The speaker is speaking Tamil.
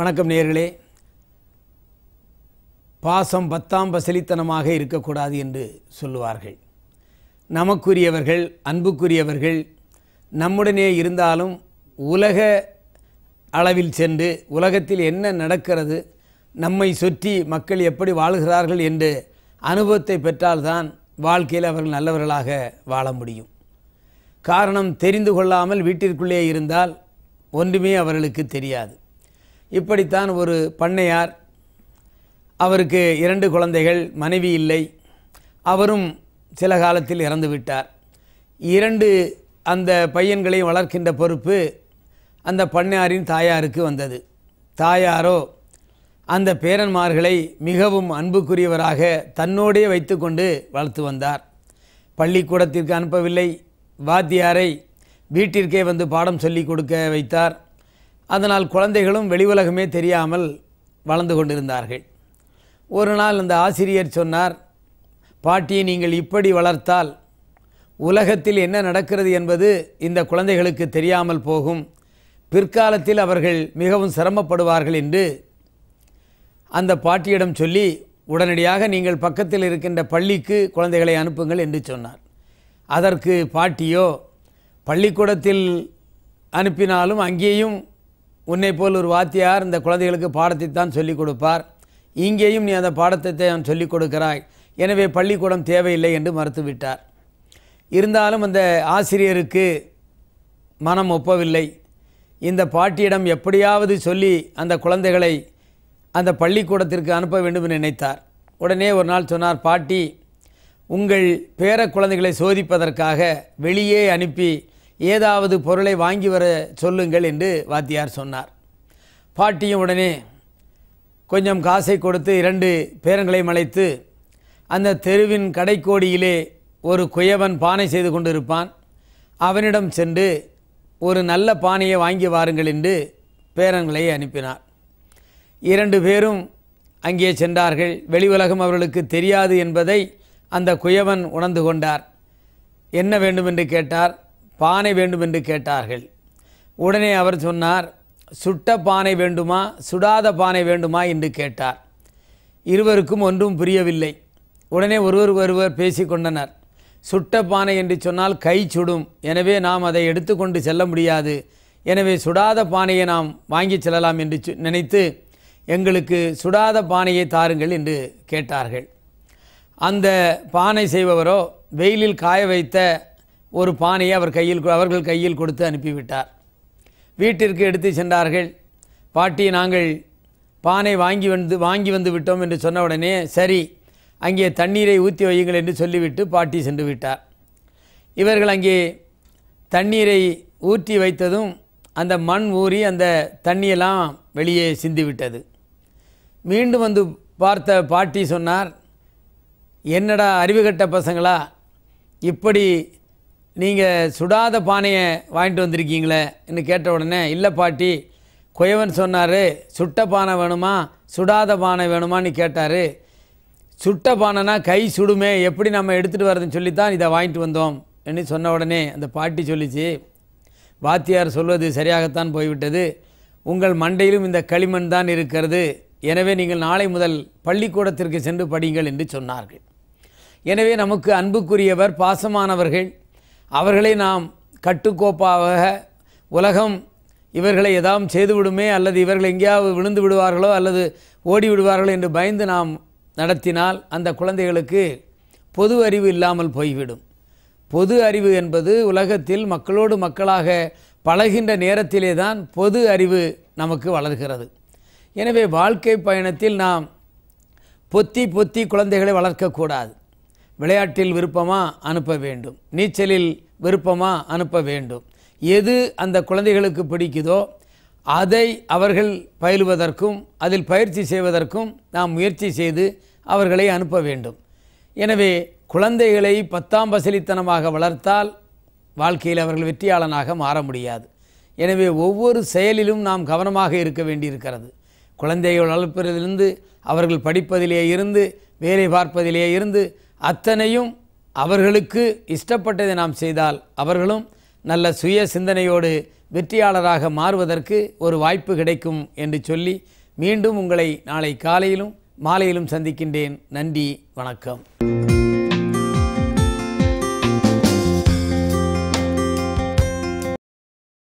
வணக்கம் நேயர்களே பாசம் பத்தாம் பசலித்தனமாக இருக்கக்கூடாது என்று சொல்லுவார்கள் நமக்குரியவர்கள் அன்புக்குரியவர்கள் நம்முடனே இருந்தாலும் உலக அளவில் சென்று உலகத்தில் என்ன நடக்கிறது நம்மை சுற்றி மக்கள் எப்படி வாழ்கிறார்கள் என்று அனுபவத்தை பெற்றால்தான் வாழ்க்கையில் அவர்கள் நல்லவர்களாக வாழ முடியும் காரணம் தெரிந்து கொள்ளாமல் வீட்டிற்குள்ளே இருந்தால் ஒன்றுமே அவர்களுக்கு தெரியாது இப்படித்தான் ஒரு பண்ணையார் அவருக்கு இரண்டு குழந்தைகள் மனைவி இல்லை அவரும் சில காலத்தில் இறந்து விட்டார் இரண்டு அந்த பையன்களை வளர்க்கின்ற பொறுப்பு அந்த பண்ணையாரின் தாயாருக்கு வந்தது தாயாரோ அந்த பேரன்மார்களை மிகவும் அன்புக்குரியவராக தன்னோடே வைத்துக்கொண்டு வளர்த்து வந்தார் பள்ளிக்கூடத்திற்கு அனுப்பவில்லை வாத்தியாரை வீட்டிற்கே வந்து பாடம் சொல்லிக் கொடுக்க வைத்தார் அதனால் குழந்தைகளும் வெளி உலகமே தெரியாமல் வளர்ந்து கொண்டிருந்தார்கள் ஒரு நாள் அந்த ஆசிரியர் சொன்னார் பாட்டியை நீங்கள் இப்படி வளர்த்தால் உலகத்தில் என்ன நடக்கிறது என்பது இந்த குழந்தைகளுக்கு தெரியாமல் போகும் பிற்காலத்தில் அவர்கள் மிகவும் சிரமப்படுவார்கள் என்று அந்த பாட்டியிடம் சொல்லி உடனடியாக நீங்கள் பக்கத்தில் இருக்கின்ற பள்ளிக்கு குழந்தைகளை அனுப்புங்கள் என்று சொன்னார் அதற்கு பாட்டியோ பள்ளிக்கூடத்தில் அனுப்பினாலும் அங்கேயும் உன்னை போல் ஒரு வாத்தியார் இந்த குழந்தைகளுக்கு பாடத்தை தான் சொல்லிக் கொடுப்பார் இங்கேயும் நீ அந்த பாடத்தை தான் சொல்லிக் கொடுக்கிறாய் எனவே பள்ளிக்கூடம் தேவையில்லை என்று மறுத்துவிட்டார் இருந்தாலும் அந்த ஆசிரியருக்கு மனம் ஒப்பவில்லை இந்த பாட்டியிடம் எப்படியாவது சொல்லி அந்த குழந்தைகளை அந்த பள்ளிக்கூடத்திற்கு அனுப்ப வேண்டும் என்று நினைத்தார் உடனே ஒரு நாள் சொன்னார் பாட்டி உங்கள் பேர குழந்தைகளை சோதிப்பதற்காக வெளியே அனுப்பி ஏதாவது பொருளை வாங்கி வர சொல்லுங்கள் என்று வாத்தியார் சொன்னார் பாட்டியும் உடனே கொஞ்சம் காசை கொடுத்து இரண்டு பேரங்களையும் அழைத்து அந்த தெருவின் கடைக்கோடியிலே ஒரு குயவன் பானை செய்து கொண்டிருப்பான் அவனிடம் சென்று ஒரு நல்ல பானையை வாங்கி வாருங்கள் என்று பேரன்களை அனுப்பினார் இரண்டு பேரும் அங்கே சென்றார்கள் வெளி உலகம் அவர்களுக்கு தெரியாது என்பதை அந்த குயவன் உணர்ந்து கொண்டார் என்ன வேண்டும் என்று கேட்டார் பானை வேண்டும் என்று கேட்டார்கள் உடனே அவர் சொன்னார் சுட்ட பானை வேண்டுமா சுடாத பானை வேண்டுமா என்று கேட்டார் இருவருக்கும் ஒன்றும் புரியவில்லை உடனே ஒருவர் ஒருவர் பேசிக்கொண்டனர் சுட்ட பானை என்று சொன்னால் கை சுடும் எனவே நாம் அதை எடுத்துக்கொண்டு செல்ல முடியாது எனவே சுடாத பானையை நாம் வாங்கி செல்லலாம் என்று சொ- நினைத்து எங்களுக்கு சுடாத பானையை தாருங்கள் என்று கேட்டார்கள் அந்த பானை செய்பவரோ வெயிலில் காய வைத்த ஒரு பானையை அவர் கையில் அவர்கள் கையில் கொடுத்து அனுப்பிவிட்டார் வீட்டிற்கு எடுத்து சென்றார்கள் பாட்டி நாங்கள் பானை வாங்கி வந்து வாங்கி வந்து விட்டோம் என்று சொன்ன உடனே சரி அங்கே தண்ணீரை ஊற்றி வையுங்கள் என்று சொல்லிவிட்டு பாட்டி சென்று விட்டார் இவர்கள் அங்கே தண்ணீரை ஊற்றி வைத்ததும் அந்த மண் ஊறி அந்த தண்ணியெல்லாம் வெளியே சிந்திவிட்டது மீண்டும் வந்து பார்த்த பாட்டி சொன்னார் என்னடா அறிவுகட்ட பசங்களா இப்படி நீங்கள் சுடாத பானையை வாங்கிட்டு வந்திருக்கீங்களே என்று கேட்ட உடனே இல்லை பாட்டி குயவன் சொன்னார் சுட்ட பானை வேணுமா சுடாத பானை வேணுமான்னு கேட்டார் சுட்ட பானைனா கை சுடுமே எப்படி நம்ம எடுத்துகிட்டு வரதுன்னு சொல்லித்தான் இதை வாங்கிட்டு வந்தோம் என்று சொன்ன உடனே அந்த பாட்டி சொல்லிச்சு வாத்தியார் சொல்வது சரியாகத்தான் போய்விட்டது உங்கள் மண்டையிலும் இந்த களிமண் தான் இருக்கிறது எனவே நீங்கள் நாளை முதல் பள்ளிக்கூடத்திற்கு சென்று படியுங்கள் என்று சொன்னார்கள் எனவே நமக்கு அன்புக்குரியவர் பாசமானவர்கள் அவர்களை நாம் கட்டுக்கோப்பாக உலகம் இவர்களை ஏதாவது செய்துவிடுமே அல்லது இவர்கள் எங்கேயாவது விழுந்து விடுவார்களோ அல்லது ஓடி விடுவார்களோ என்று பயந்து நாம் நடத்தினால் அந்த குழந்தைகளுக்கு பொது அறிவு இல்லாமல் போய்விடும் பொது அறிவு என்பது உலகத்தில் மக்களோடு மக்களாக பழகின்ற நேரத்திலே தான் பொது அறிவு நமக்கு வளர்கிறது எனவே வாழ்க்கை பயணத்தில் நாம் பொத்தி பொத்தி குழந்தைகளை வளர்க்கக்கூடாது விளையாட்டில் விருப்பமா அனுப்ப வேண்டும் நீச்சலில் விருப்பமா அனுப்ப வேண்டும் எது அந்த குழந்தைகளுக்கு பிடிக்குதோ அதை அவர்கள் பயிலுவதற்கும் அதில் பயிற்சி செய்வதற்கும் நாம் முயற்சி செய்து அவர்களை அனுப்ப வேண்டும் எனவே குழந்தைகளை பத்தாம் பசலித்தனமாக வளர்த்தால் வாழ்க்கையில் அவர்கள் வெற்றியாளனாக மாற முடியாது எனவே ஒவ்வொரு செயலிலும் நாம் கவனமாக இருக்க வேண்டியிருக்கிறது குழந்தைகள் வளர்ப்பதிலிருந்து அவர்கள் படிப்பதிலே இருந்து வேலை பார்ப்பதிலே இருந்து அத்தனையும் அவர்களுக்கு இஷ்டப்பட்டதை நாம் செய்தால் அவர்களும் நல்ல சுய சிந்தனையோடு வெற்றியாளராக மாறுவதற்கு ஒரு வாய்ப்பு கிடைக்கும் என்று சொல்லி மீண்டும் உங்களை நாளை காலையிலும் மாலையிலும் சந்திக்கின்றேன் நன்றி வணக்கம்